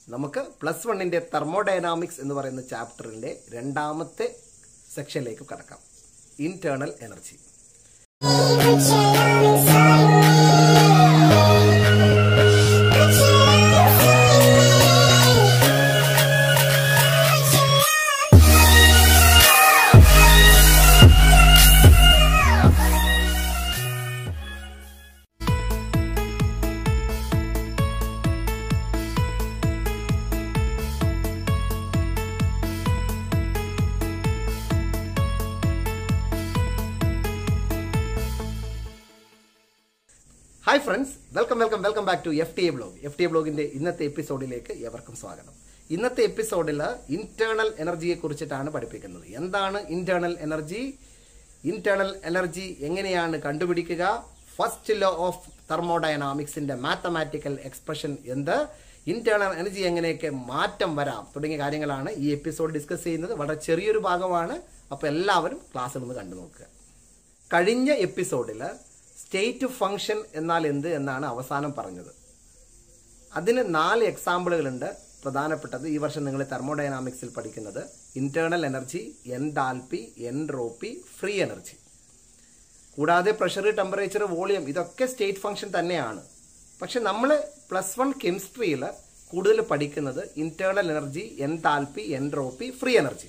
നമുക്ക് പ്ലസ് വണ്ണിന്റെ തെർമോഡൈനാമിക്സ് എന്ന് പറയുന്ന ചാപ്റ്ററിന്റെ രണ്ടാമത്തെ സെക്ഷനിലേക്ക് കടക്കാം internal energy hi friends welcome welcome welcome back to F T A blog F T A ബ്ലോഗിന്റെ ഇന്നത്തെ എപ്പിസോഡിലേക്ക് എവർക്കും സ്വാഗതം ഇന്നത്തെ എപ്പിസോഡിൽ ഇന്റേണൽ എനർജിയെ കുറിച്ചിട്ടാണ് പഠിപ്പിക്കുന്നത് എന്താണ് ഇന്റേണൽ എനർജി ഇന്റേണൽ എനർജി എങ്ങനെയാണ് കണ്ടുപിടിക്കുക ഫസ്റ്റ് ലോ ഓഫ് തെർമോഡൈനാമിക്സിന്റെ മാത്തമാറ്റിക്കൽ എക്സ്പ്രഷൻ എന്ത് ഇന്റേണൽ എനർജി എങ്ങനെയൊക്കെ മാറ്റം വരാം തുടങ്ങിയ കാര്യങ്ങളാണ് ഈ എപ്പിസോഡ് ഡിസ്കസ് ചെയ്യുന്നത് വളരെ ചെറിയൊരു ഭാഗമാണ് അപ്പോൾ എല്ലാവരും ക്ലാസ്സിൽ നിന്ന് കണ്ടു നോക്കുക കഴിഞ്ഞ എപ്പിസോഡിൽ സ്റ്റേറ്റ് ഫംഗ്ഷൻ എന്നാൽ എന്ത് എന്നാണ് അവസാനം പറഞ്ഞത് അതിന് നാല് എക്സാമ്പിളുകളുണ്ട് പ്രധാനപ്പെട്ടത് ഈ വർഷം നിങ്ങൾ തെർമോഡൈനാമിക്സിൽ പഠിക്കുന്നത് internal energy enthalpy entropy free energy കൂടാതെ പ്രഷർ ടെമ്പറേച്ചർ വോളിയം ഇതൊക്കെ സ്റ്റേറ്റ് ഫംഗ്ഷൻ തന്നെയാണ് പക്ഷെ നമ്മൾ പ്ലസ് വൺ കെമിസ്ട്രിയിൽ കൂടുതൽ പഠിക്കുന്നത് internal energy enthalpy entropy free energy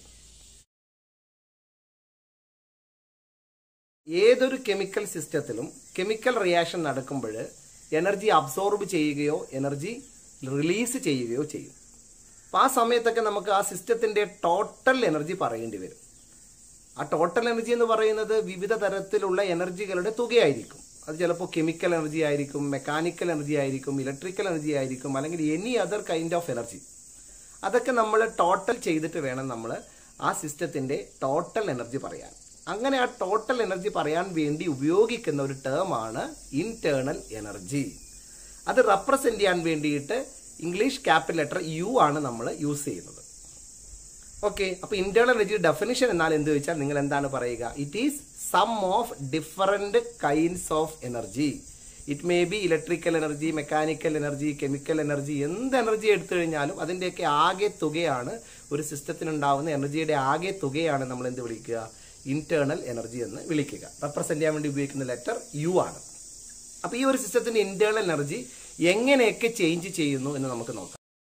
ഏതൊരു കെമിക്കൽ സിസ്റ്റത്തിലും കെമിക്കൽ റിയാക്ഷൻ നടക്കുമ്പോൾ എനർജി അബ്സോർബ് ചെയ്യുകയോ എനർജി റിലീസ് ചെയ്യുകയോ ചെയ്യും അപ്പോൾ ആ സമയത്തൊക്കെ നമുക്ക് ആ സിസ്റ്റത്തിന്റെ ടോട്ടൽ എനർജി പറയേണ്ടി വരും ആ ടോട്ടൽ എനർജി എന്ന് പറയുന്നത് വിവിധ തരത്തിലുള്ള എനർജികളുടെ തുകയായിരിക്കും അത് ചിലപ്പോൾ കെമിക്കൽ എനർജി ആയിരിക്കും മെക്കാനിക്കൽ എനർജി ആയിരിക്കും ഇലക്ട്രിക്കൽ എനർജി ആയിരിക്കും അല്ലെങ്കിൽ any other kind of energy അതൊക്കെ നമ്മൾ ടോട്ടൽ ചെയ്തിട്ട് വേണം നമ്മൾ ആ സിസ്റ്റത്തിന്റെ ടോട്ടൽ എനർജി പറയാൻ അങ്ങനെ ആ ടോട്ടൽ എനർജി പറയാൻ വേണ്ടി ഉപയോഗിക്കുന്ന ഒരു ടേം ആണ് ഇന്റേണൽ എനർജി അത് റെപ്രസെന്റ് ചെയ്യാൻ വേണ്ടിയിട്ട് ഇംഗ്ലീഷ് ക്യാപിറ്റൽ ലെറ്റർ യു ആണ് നമ്മൾ യൂസ് ചെയ്യുന്നത് ഓക്കെ അപ്പൊ ഇന്റേണൽ എനർജി ഡെഫിനിഷൻ എന്നാൽ എന്ത് വെച്ചാൽ നിങ്ങൾ എന്താണ് പറയുക it is sum of different kinds of energy it may be electrical energy mechanical energy chemical energy എന്ത് എനർജി എടുത്തു കഴിഞ്ഞാലും അതിൻ്റെയൊക്കെ ആകെ തുകയാണ് ഒരു സിസ്റ്റത്തിനുണ്ടാവുന്ന എനർജിയുടെ ആകെ തുകയാണ് നമ്മൾ എന്ത് വിളിക്കുക ഇന്റേണൽ എനർജി എന്ന് വിളിക്കുക റെപ്രസെന്റ് ചെയ്യാൻ വേണ്ടി ഉപയോഗിക്കുന്ന ലെറ്റർ യു ആണ് അപ്പൊ ഈ ഒരു സിസ്റ്റത്തിന്റെ ഇന്റേണൽ എനർജി എങ്ങനെയൊക്കെ ചേഞ്ച് ചെയ്യുന്നു എന്ന് നമുക്ക് നോക്കാം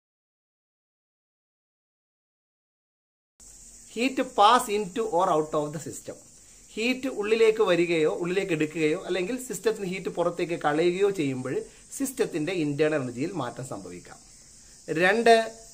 heat pass in to or out of the system heat ഉള്ളിലേക്ക് വരികയോ ഉള്ളിലേക്ക് എടുക്കുകയോ അല്ലെങ്കിൽ സിസ്റ്റത്തിന് ഹീറ്റ് പുറത്തേക്ക് കളയുകയോ ചെയ്യുമ്പോൾ സിസ്റ്റത്തിന്റെ ഇന്റേണൽ എനർജിയിൽ മാറ്റം സംഭവിക്കാം രണ്ട്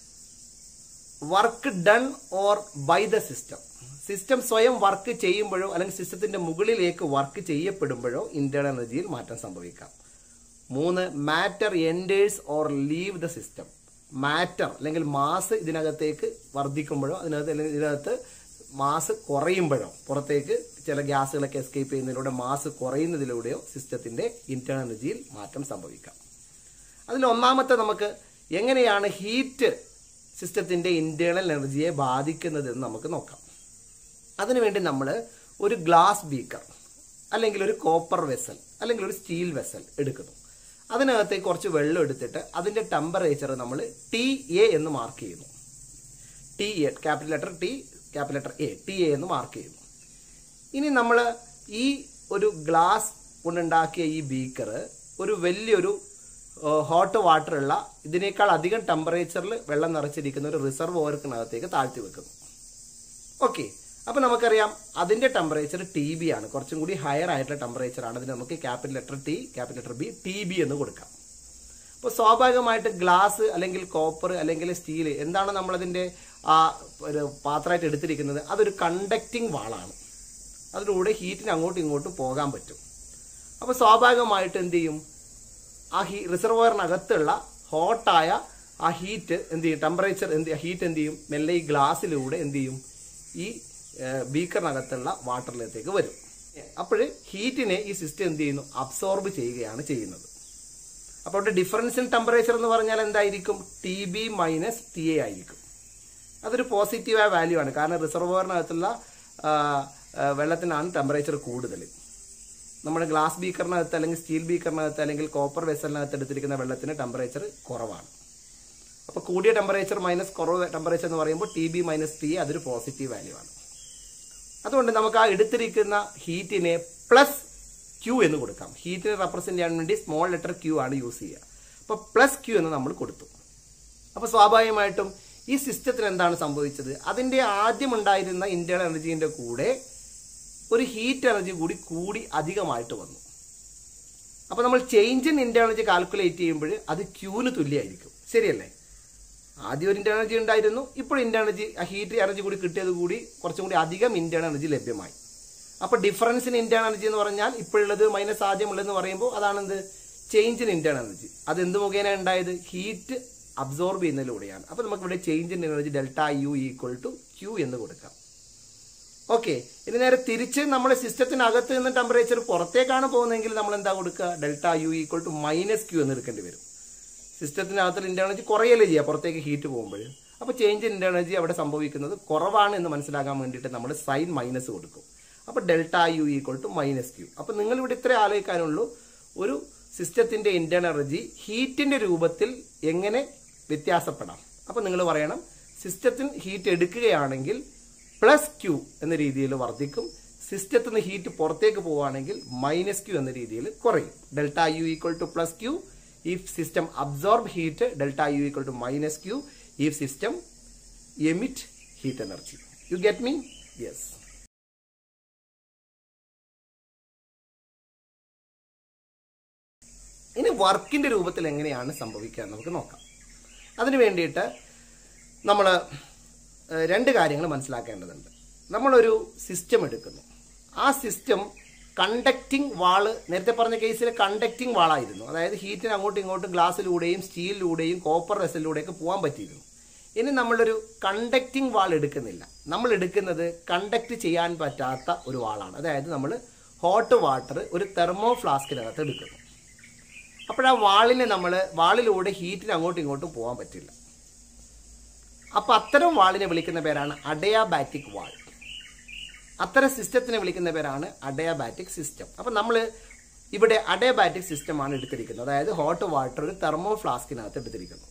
work done or by the system system സ്വയം വർക്ക് ചെയ്യുമ്പോഴോ അല്ലെങ്കിൽ സിസ്റ്റത്തിന്റെ മുകളിലേക്ക് വർക്ക് ചെയ്യപ്പെടുമ്പോഴോ ഇന്റേണൽ എനർജിയിൽ മാറ്റം സംഭവിക്കാം മൂന്ന് matter enters or leave the system matter അല്ലെങ്കിൽ മാസ് ഇതിനകത്തേക്ക് വർദ്ധിക്കുമ്പോഴോ അതിനകത്ത് അല്ലെങ്കിൽ ഇതിനകത്ത് മാസ് കുറയുമ്പോഴോ പുറത്തേക്ക് ചില ഗ്യാസുകളൊക്കെ എസ്കേപ്പ് ചെയ്യുന്നതിലൂടെ മാസ് കുറയുന്നതിലൂടെയോ സിസ്റ്റത്തിന്റെ ഇന്റേണൽ എനർജിയിൽ മാറ്റം സംഭവിക്കാം അതിൽ ഒന്നാമത്തെ നമുക്ക് എങ്ങനെയാണ് ഹീറ്റ് സിസ്റ്റത്തിന്റെ ഇന്റേണൽ എനർജിയെ ബാധിക്കുന്നത് എന്ന് നമുക്ക് നോക്കാം അതിനുവേണ്ടി നമ്മൾ ഒരു ഗ്ലാസ് ബീക്കർ അല്ലെങ്കിൽ ഒരു കോപ്പർ വെസൽ അല്ലെങ്കിൽ ഒരു സ്റ്റീൽ വെസൽ എടുക്കുന്നു അതിനകത്തേക്ക് കുറച്ച് വെള്ളം എടുത്തിട്ട് അതിന്റെ ടെമ്പറേച്ചർ നമ്മൾ ടി എ എന്ന് മാർക്ക് ചെയ്യുന്നു T A capital letter T capital letter A T A എന്ന് മാർക്ക് ചെയ്യുന്നു ഇനി നമ്മൾ ഈ ഒരു ഗ്ലാസ് കൊണ്ടുണ്ടാക്കിയ ഈ ബീക്കർ ഒരു വലിയൊരു ഹോട്ട് വാട്ടർ ഉള്ള ഇതിനേക്കാൾ അധികം ടെമ്പറേച്ചറിൽ വെള്ളം നിറച്ചിരിക്കുന്ന ഒരു റിസർവ് ഓർക്കിനകത്തേക്ക് താഴ്ത്തി വെക്കുന്നു ഓക്കെ അപ്പൊ നമുക്കറിയാം അതിന്റെ ടെമ്പറേച്ചർ ടി ബി ആണ് കുറച്ചും കൂടി ഹയർ ആയിട്ടുള്ള ടെമ്പറേച്ചർ ആണ് അതിന് നമുക്ക് capital letter T capital letter B T B എന്ന് കൊടുക്കാം അപ്പോൾ സ്വാഭാവികമായിട്ട് ഗ്ലാസ് അല്ലെങ്കിൽ കോപ്പർ അല്ലെങ്കിൽ സ്റ്റീൽ എന്താണ് നമ്മളതിന്റെ ആ ഒരു പാത്രമായിട്ട് എടുത്തിരിക്കുന്നത് അതൊരു കണ്ടക്റ്റിംഗ് വാളാണ് അതിലൂടെ ഹീറ്റിന് അങ്ങോട്ടും ഇങ്ങോട്ടും പോകാൻ പറ്റും അപ്പോൾ സ്വാഭാവികമായിട്ട് എന്ത് ചെയ്യും ആ ഹീ റിസർവോയറിനകത്തുള്ള ഹോട്ടായ ആ ഹീറ്റ് എന്ത് ചെയ്യും ടെമ്പറേച്ചർ എന്ത് ഹീറ്റ് എന്ത് ചെയ്യും മെല്ലെ ഈ ഗ്ലാസ്സിലൂടെ എന്ത് ചെയ്യും ഈ ബീക്കറിനകത്തുള്ള വാട്ടറിലേക്ക് വരും അപ്പോൾ ഹീറ്റിനെ ഈ സിസ്റ്റം എന്ത് ചെയ്യുന്നു അബ്സോർബ് ചെയ്യുകയാണ് ചെയ്യുന്നത് അപ്പോൾ അവിടെ ഡിഫറൻസ് ഇൻ ടെമ്പറേച്ചർ എന്ന് പറഞ്ഞാൽ എന്തായിരിക്കും T B minus T A ആയിരിക്കും അതൊരു പോസിറ്റീവായ വാല്യൂ ആണ് കാരണം റിസർവോയറിനകത്തുള്ള വെള്ളത്തിനാണ് ടെമ്പറേച്ചർ കൂടുതൽ നമ്മുടെ ഗ്ലാസ് ബീക്കറിനകത്ത് അല്ലെങ്കിൽ സ്റ്റീൽ ബീക്കറിനകത്ത് അല്ലെങ്കിൽ കോപ്പർ വെസലിനകത്ത് എടുത്തിരിക്കുന്ന വെള്ളത്തിന് ടെമ്പറേച്ചർ കുറവാണ് അപ്പോൾ കൂടിയ ടെമ്പറേച്ചർ മൈനസ് കുറവ് ടെമ്പറേച്ചർ എന്ന് പറയുമ്പോൾ ടി ബി മൈനസ് ടി അതൊരു പോസിറ്റീവ് വാല്യൂ ആണ് അതുകൊണ്ട് നമുക്ക് ആ എടുത്തിരിക്കുന്ന ഹീറ്റിനെ പ്ലസ് ക്യൂ എന്ന് കൊടുക്കാം ഹീറ്റിനെ റെപ്രസെന്റ് ചെയ്യാൻ വേണ്ടി സ്മോൾ ലെറ്റർ ക്യൂ ആണ് യൂസ് ചെയ്യുക അപ്പോൾ പ്ലസ് ക്യൂ എന്ന് നമ്മൾ കൊടുത്തു അപ്പോൾ സ്വാഭാവികമായിട്ടും ഈ സിസ്റ്റത്തിന് എന്താണ് സംഭവിച്ചത് അതിൻ്റെ ആദ്യം ഉണ്ടായിരുന്ന ഇന്റേണൽ എനർജീൻ്റെ കൂടെ ഒരു ഹീറ്റ് എനർജി കൂടി കൂടി അധികമായിട്ട് വന്നു അപ്പോൾ നമ്മൾ change in internal energy calculate ചെയ്യുമ്പോൾ അത് ക്യൂന് തുല്യമായിരിക്കും ശരിയല്ലേ ആദ്യം ഒരു ഇന്റേണൽ എനർജി ഉണ്ടായിരുന്നു ഇപ്പോൾ ഇന്റേണൽ എനർജി ഹീറ്റ് എനർജി കൂടി കിട്ടിയത് കൂടി കുറച്ചും കൂടി അധികം ഇന്റേണൽ എനർജി ലഭ്യമായി അപ്പോൾ ഡിഫറൻസ് ഇൻ ഇന്റേണൽ എനർജി എന്ന് പറഞ്ഞാൽ ഇപ്പോഴുള്ളത് മൈനസ് ആദ്യമുള്ളതെന്ന് പറയുമ്പോൾ അതാണെന്ത് ചേഞ്ച് ഇൻ ഇന്റേണൽ എനർജി അത് എന്ത് മുഖേന ഉണ്ടായത് ഹീറ്റ് അബ്സോർബ് ചെയ്യുന്നതിലൂടെയാണ് അപ്പോൾ നമുക്ക് ഇവിടെ change in energy delta U equal to Q എന്ന് കൊടുക്കാം ഓക്കെ ഇനി നേരെ തിരിച്ച് നമ്മുടെ സിസ്റ്റത്തിനകത്ത് നിന്ന് ടെമ്പറേച്ചർ പുറത്തേക്കാണ് പോകുന്നതെങ്കിൽ നമ്മൾ എന്താ കൊടുക്കുക delta U equal to minus Q എന്ന് എടുക്കേണ്ടി വരും സിസ്റ്റത്തിനകത്ത് ഇന്റേണർജി കുറയല്ലേ ചെയ്യുക പുറത്തേക്ക് ഹീറ്റ് പോകുമ്പോൾ അപ്പോൾ ചേഞ്ച് ഇൻ ഇന്റേണർജി അവിടെ സംഭവിക്കുന്നത് കുറവാണ് എന്ന് മനസ്സിലാക്കാൻ വേണ്ടിയിട്ട് നമ്മൾ സൈൻ മൈനസ് കൊടുക്കും അപ്പോൾ delta U equal to minus Q അപ്പോൾ നിങ്ങൾ ഇവിടെ ഇത്രേ ആലോചിക്കാനുള്ളൂ ഒരു സിസ്റ്റത്തിന്റെ ഇന്റേണൽ എനർജി ഹീറ്റിന്റെ രൂപത്തിൽ എങ്ങനെ വ്യത്യാസപ്പെടാം അപ്പോൾ നിങ്ങൾ പറയണം സിസ്റ്റത്തിന് ഹീറ്റ് എടുക്കുകയാണെങ്കിൽ പ്ലസ് ക്യൂ എന്ന രീതിയിൽ വർദ്ധിക്കും സിസ്റ്റത്തിൽ നിന്ന് ഹീറ്റ് പുറത്തേക്ക് പോവുകയാണെങ്കിൽ മൈനസ് ക്യൂ എന്ന രീതിയിൽ കുറയും delta U equal to plus Q if system absorb heat delta u equal to minus q if system emit heat energy you get me yes ഇനി വർക്കിന്റെ രൂപത്തിൽ എങ്ങനെയാണ് സംഭവിക്കുക എന്ന് നമുക്ക് നോക്കാം അതിനു വേണ്ടിയിട്ട് നമ്മൾ രണ്ട് കാര്യങ്ങൾ മനസ്സിലാക്കേണ്ടതുണ്ട് നമ്മളൊരു സിസ്റ്റം എടുക്കുന്നു ആ സിസ്റ്റം കണ്ടക്റ്റിംഗ് വാള് നേരത്തെ പറഞ്ഞ കേസിൽ കണ്ടക്റ്റിംഗ് വാളായിരുന്നു അതായത് ഹീറ്റിന് അങ്ങോട്ടും ഇങ്ങോട്ടും ഗ്ലാസ്സിലൂടെയും സ്റ്റീലിലൂടെയും കോപ്പർ വെസലിലൂടെയൊക്കെ പോകാൻ പറ്റിയിരുന്നു ഇനി നമ്മളൊരു കണ്ടക്റ്റിംഗ് വാൾ എടുക്കുന്നില്ല നമ്മൾ എടുക്കുന്നത് കണ്ടക്ട് ചെയ്യാൻ പറ്റാത്ത ഒരു വാളാണ് അതായത് നമ്മൾ ഹോട്ട് വാട്ടർ ഒരു തെർമോ ഫ്ലാസ്കിനകത്ത് എടുക്കുന്നു അപ്പോഴാ വാളിനെ നമ്മൾ വാളിലൂടെ ഹീറ്റിന് അങ്ങോട്ടും ഇങ്ങോട്ടും പോകാൻ പറ്റില്ല അപ്പോൾ അത്തരം വാളിനെ വിളിക്കുന്ന പേരാണ് അഡയാബാറ്റിക് വാൾ അത്തരം സിസ്റ്റത്തിനെ വിളിക്കുന്ന പേരാണ് അഡയാബാറ്റിക് സിസ്റ്റം അപ്പം നമ്മൾ ഇവിടെ അഡയാബാറ്റിക് സിസ്റ്റമാണ് എടുത്തിരിക്കുന്നത് അതായത് ഹോട്ട് വാട്ടർ ഒരു തെർമോ ഫ്ലാസ്കിനകത്ത് എടുത്തിരിക്കുന്നു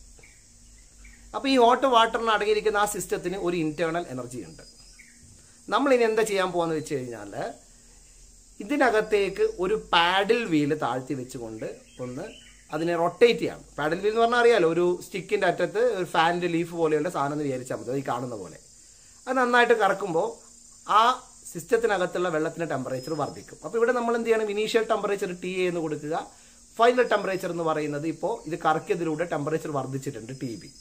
അപ്പോൾ ഈ ഹോട്ട് വാട്ടറിന് അടങ്ങിയിരിക്കുന്ന ആ സിസ്റ്റത്തിന് ഒരു ഇന്റേണൽ എനർജി ഉണ്ട് നമ്മൾ ഇനി എന്താ ചെയ്യാൻ പോകുന്നത് വെച്ച് കഴിഞ്ഞാൽ ഇതിനകത്തേക്ക് ഒരു പാഡിൽ വീല് താഴ്ത്തി വെച്ചുകൊണ്ട് ഒന്ന് അതിനെ റൊട്ടേറ്റ് ചെയ്യാം പാഡിൽ വീൽ എന്ന് പറഞ്ഞാൽ അറിയാലോ ഒരു സ്റ്റിക്കിന്റെ അറ്റത്ത് ഒരു ഫാനിന്റെ ലീഫ് പോലെയുള്ള സാധനം എന്ന് വിചാരിച്ചാൽ മതി ഈ കാണുന്ന പോലെ അത് നന്നായിട്ട് കറക്കുമ്പോൾ ആ സിസ്റ്റത്തിനകത്തുള്ള വെള്ളത്തിന്റെ ടെമ്പറേച്ചർ വർദ്ധിക്കും അപ്പോൾ ഇവിടെ നമ്മൾ എന്ത് ചെയ്യണം ഇനീഷ്യൽ ടെമ്പറേച്ചർ ടി എ എന്ന് കൊടുക്കുക ഫൈനൽ ടെമ്പറേച്ചർ എന്ന് പറയുന്നത് ഇപ്പോൾ ഇത് കറക്കിയതിലൂടെ ടെമ്പറേച്ചർ വർദ്ധിച്ചിട്ടുണ്ട് ടി ബി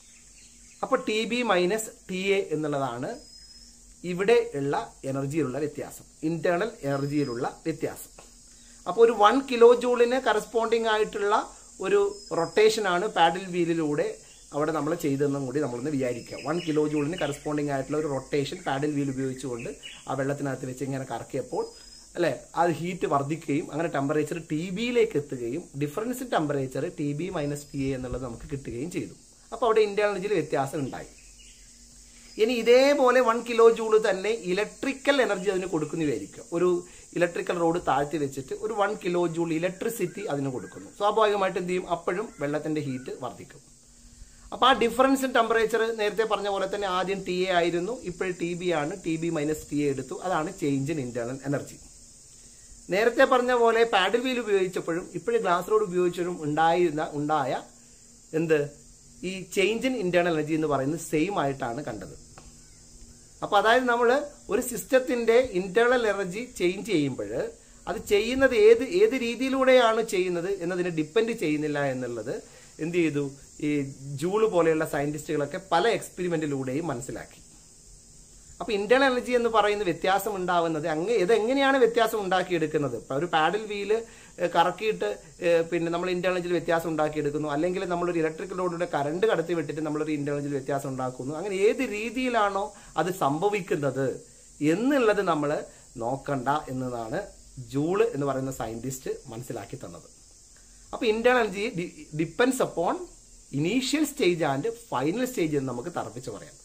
അപ്പോൾ T B minus T A എന്നുള്ളതാണ് ഇവിടെ ഉള്ള എനർജിയിലുള്ള വ്യത്യാസം ഇന്റേണൽ എനർജിയിലുള്ള വ്യത്യാസം അപ്പോൾ ഒരു വൺ കിലോ ജൂളിന് കറസ്പോണ്ടിങ് ആയിട്ടുള്ള ഒരു റൊട്ടേഷനാണ് പാഡിൽ വീലിലൂടെ അവിടെ നമ്മൾ ചെയ്തതെന്നും കൂടി നമ്മളൊന്ന് വിചാരിക്കുക വൺ കിലോ ജൂളിന് കറസ്പോണ്ടിങ് ആയിട്ടുള്ള ഒരു റൊട്ടേഷൻ പാഡിൽ വീൽ ഉപയോഗിച്ചുകൊണ്ട് ആ വെള്ളത്തിനകത്ത് വെച്ച് ഇങ്ങനെ കറക്കിയപ്പോൾ അല്ലെ അത് ഹീറ്റ് വർദ്ധിക്കുകയും അങ്ങനെ ടെമ്പറേച്ചർ ടി ബിയിലേക്ക് എത്തുകയും difference temperature T B minus T A എന്നുള്ളത് നമുക്ക് കിട്ടുകയും ചെയ്തു അപ്പോൾ അവിടെ ഇന്റേണൽ എനർജിയിൽ വ്യത്യാസം ഉണ്ടായി ഇനി ഇതേപോലെ വൺ കിലോ ജൂള് തന്നെ ഇലക്ട്രിക്കൽ എനർജി അതിന് കൊടുക്കുന്നതായിരിക്കും ഒരു ഇലക്ട്രിക്കൽ റോഡ് താഴ്ത്തി വെച്ചിട്ട് ഒരു വൺ കിലോ ജൂൾ ഇലക്ട്രിസിറ്റി അതിന് കൊടുക്കുന്നു സ്വാഭാവികമായിട്ട് എന്ത് ചെയ്യും അപ്പോഴും വെള്ളത്തിന്റെ ഹീറ്റ് വർദ്ധിക്കും അപ്പോൾ ആ ഡിഫറൻസ് ഇൻ ടെമ്പറേച്ചർ നേരത്തെ പറഞ്ഞ പോലെ തന്നെ ആദ്യം ടി എ ആയിരുന്നു ഇപ്പോൾ ടി ബി ആണ് T B minus T A എടുത്തു അതാണ് ചേഞ്ച് ഇൻ ഇന്റേണൽ എനർജി നേരത്തെ പറഞ്ഞ പോലെ പാഡിൽ വീൽ ഉപയോഗിച്ചപ്പോഴും ഇപ്പോഴും ഗ്ലാസ് റോഡ് ഉപയോഗിച്ചപ്പോഴും ഉണ്ടായിരുന്ന ഉണ്ടായ എന്ത് ഈ ചേഞ്ച് ഇൻ ഇന്റേണൽ എനർജി എന്ന് പറയുന്നത് സെയിം ആയിട്ടാണ് കണ്ടത് അപ്പോൾ അതായത് നമ്മൾ ഒരു സിസ്റ്റത്തിന്റെ ഇന്റേണൽ എനർജി ചേഞ്ച് ചെയ്യുമ്പോൾ അത് ചെയ്യുന്നത് ഏത് ഏത് രീതിയിലൂടെയാണ് ചെയ്യുന്നത് എന്നതിനെ ഡിപ്പെൻഡ് ചെയ്യുന്നില്ല എന്നുള്ളത് എന്ത് ചെയ്തു ഈ ജൂള് പോലെയുള്ള സയന്റിസ്റ്റുകളൊക്കെ പല എക്സ്പെരിമെന്റിലൂടെയും മനസ്സിലാക്കി അപ്പൊ ഇന്റേണൽ എനർജി എന്ന് പറയുന്ന വ്യത്യാസം ഉണ്ടാവുന്നത് അങ്ങ് ഇത് എങ്ങനെയാണ് വ്യത്യാസം ഉണ്ടാക്കിയെടുക്കുന്നത് ഇപ്പൊ ഒരു പാഡിൽ വീല് കറക്കിയിട്ട് ഏഹ്, പിന്നെ നമ്മൾ ഇന്റേണൽ എനർജിയിൽ വ്യത്യാസം ഉണ്ടാക്കിയെടുക്കുന്നു അല്ലെങ്കിൽ നമ്മളൊരു ഇലക്ട്രിക്കൽ റോഡിലൂടെ കറണ്ട് കടത്തി വിട്ടിട്ട് നമ്മളൊരു ഇന്റേണൽ എനർജിയിൽ വ്യത്യാസം ഉണ്ടാക്കുന്നു അങ്ങനെ ഏത് രീതിയിലാണോ അത് സംഭവിക്കുന്നത് എന്നുള്ളത് നമ്മൾ നോക്കണ്ട എന്നതാണ് ജൂള് എന്ന് പറയുന്ന സയന്റിസ്റ്റ് മനസ്സിലാക്കി തന്നത് അപ്പൊ internal energy depends upon initial stage and final stage എന്ന് നമുക്ക് തറപ്പിച്ച് പറയാം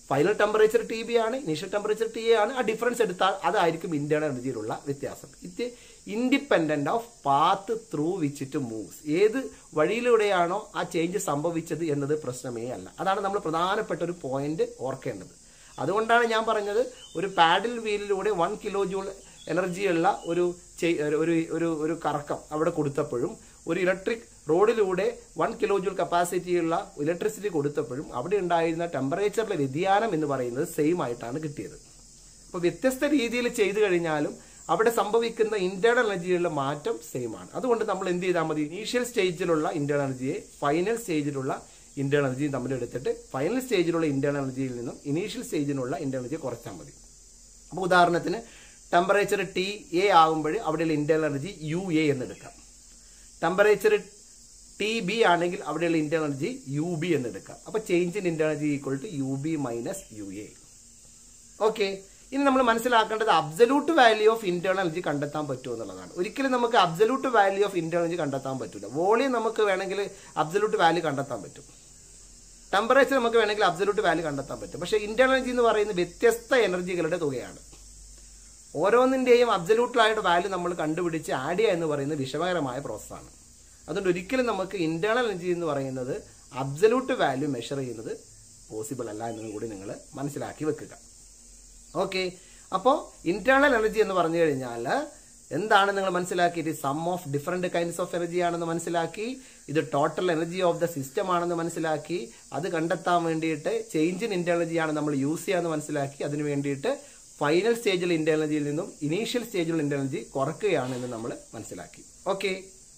ഫൈനൽ ടെമ്പറേച്ചർ ടി ബി ആണ് ഇനീഷ്യൽ ടെമ്പറേച്ചർ ടി എ ആണ് ആ ഡിഫറൻസ് എടുത്താൽ അതായിരിക്കും ഇന്റേണൽ എനർജിയിലുള്ള വ്യത്യാസം ഇത് independent of path through which it moves ഏത് വഴിയിലൂടെയാണോ ആ ചേഞ്ച് സംഭവിച്ചത് എന്നത് പ്രശ്നമേ അല്ല അതാണ് നമ്മൾ പ്രധാനപ്പെട്ട ഒരു പോയിന്റ് ഓർക്കേണ്ടത് അതുകൊണ്ടാണ് ഞാൻ പറഞ്ഞത് ഒരു പാഡിൽ വീലിലൂടെ വൺ കിലോ ജൂൾ എനർജിയുള്ള ഒരു ചെയ്- ഒരു ഒരു ഒരു കറക്കം അവിടെ കൊടുത്തപ്പോഴും ഒരു ഇലക്ട്രിക് റോഡിലൂടെ വൺ കിലോ ജൂൾ കപ്പാസിറ്റിയുള്ള ഇലക്ട്രിസിറ്റി കൊടുത്തപ്പോഴും അവിടെ ഉണ്ടായിരുന്ന ടെമ്പറേച്ചറിലെ വ്യതിയാനം എന്ന് പറയുന്നത് സെയിം ആയിട്ടാണ് കിട്ടിയത് അപ്പോൾ വ്യത്യസ്ത രീതിയിൽ ചെയ്തു കഴിഞ്ഞാലും അവിടെ സംഭവിക്കുന്ന ഇന്റേണൽ എനർജിയിലുള്ള മാറ്റം സെയിം ആണ് അതുകൊണ്ട് നമ്മൾ എന്ത് ചെയ്താൽ മതി ഇനീഷ്യൽ സ്റ്റേജിലുള്ള ഇന്റേണൽ എനർജിയെ ഫൈനൽ സ്റ്റേജിലുള്ള ഇന്റേണൽ എനർജിയും തമ്മിൽ എടുത്തിട്ട് ഫൈനൽ സ്റ്റേജിലുള്ള ഇന്റേണൽ എനർജിയിൽ നിന്നും ഇനീഷ്യൽ സ്റ്റേജിനുള്ള ഇന്റേണൽ എനർജി കുറച്ചാൽ മതി അപ്പോൾ ഉദാഹരണത്തിന് ടെമ്പറേച്ചർ ടി എ ആകുമ്പോൾ അവിടെയുള്ള ഇന്റേണൽ എനർജി യു എ എന്ന് എടുക്കാം ടെമ്പറേച്ചർ ടി ബി ആണെങ്കിൽ അവിടെയുള്ള ഇന്റേണൽ എനർജി യു ബി എന്ന് എടുക്കാം അപ്പോൾ change in internal energy equal to U B minus U A okay ഇനി നമ്മൾ മനസ്സിലാക്കേണ്ടത് absolute value of internal energy കണ്ടെത്താൻ പറ്റുമോ എന്നുള്ളതാണ് ഒരിക്കലും നമുക്ക് absolute value of internal energy കണ്ടെത്താൻ പറ്റില്ല വോളിയം നമുക്ക് വേണമെങ്കിൽ അബ്സലൂട്ട് വാല്യൂ കണ്ടെത്താൻ പറ്റും ടെമ്പറേച്ചർ നമുക്ക് വേണമെങ്കിൽ അബ്സലൂട്ട് വാല്യൂ കണ്ടെത്താൻ പറ്റും പക്ഷേ ഇന്റേണൽ എനർജി എന്ന് പറയുന്നത് വ്യത്യസ്ത എനർജികളുടെ തുകയാണ് ഓരോന്നിന്റെയും അബ്സലൂട്ടിലായിട്ട് വാല്യൂ നമ്മൾ കണ്ടുപിടിച്ച് ആഡ് ചെയ്യുക എന്ന് പറയുന്നത് വിഷമകരമായ പ്രോസസ്സാണ് അതുകൊണ്ട് ഒരിക്കലും നമുക്ക് ഇന്റേണൽ എനർജി എന്ന് പറയുന്നത് അബ്സലൂട്ട് വാല്യൂ മെഷർ ചെയ്യുന്നത് പോസിബിൾ അല്ല എന്നും കൂടി നിങ്ങൾ മനസ്സിലാക്കി വെക്കുക ഓക്കെ അപ്പോൾ ഇന്റേണൽ എനർജി എന്ന് പറഞ്ഞു കഴിഞ്ഞാൽ എന്താണ് നിങ്ങൾ മനസ്സിലാക്കിയിട്ട് some of different kinds of energy ആണെന്ന് മനസ്സിലാക്കി ഇത് total energy of the system ആണെന്ന് മനസ്സിലാക്കി അത് കണ്ടെത്താൻ വേണ്ടിയിട്ട് ചേഞ്ച് ഇൻ ഇന്റേണൽ എനർജി ആണ് നമ്മൾ യൂസ് ചെയ്യാന്ന് മനസ്സിലാക്കി അതിന് വേണ്ടിയിട്ട് ഫൈനൽ സ്റ്റേജിൽ ഇന്റേണൽ എനർജിയിൽ നിന്നും ഇനീഷ്യൽ സ്റ്റേജിൽ ഇന്റേണൽ എനർജി കുറയ്ക്കുകയാണ് എന്ന് നമ്മൾ മനസ്സിലാക്കി ഓക്കെ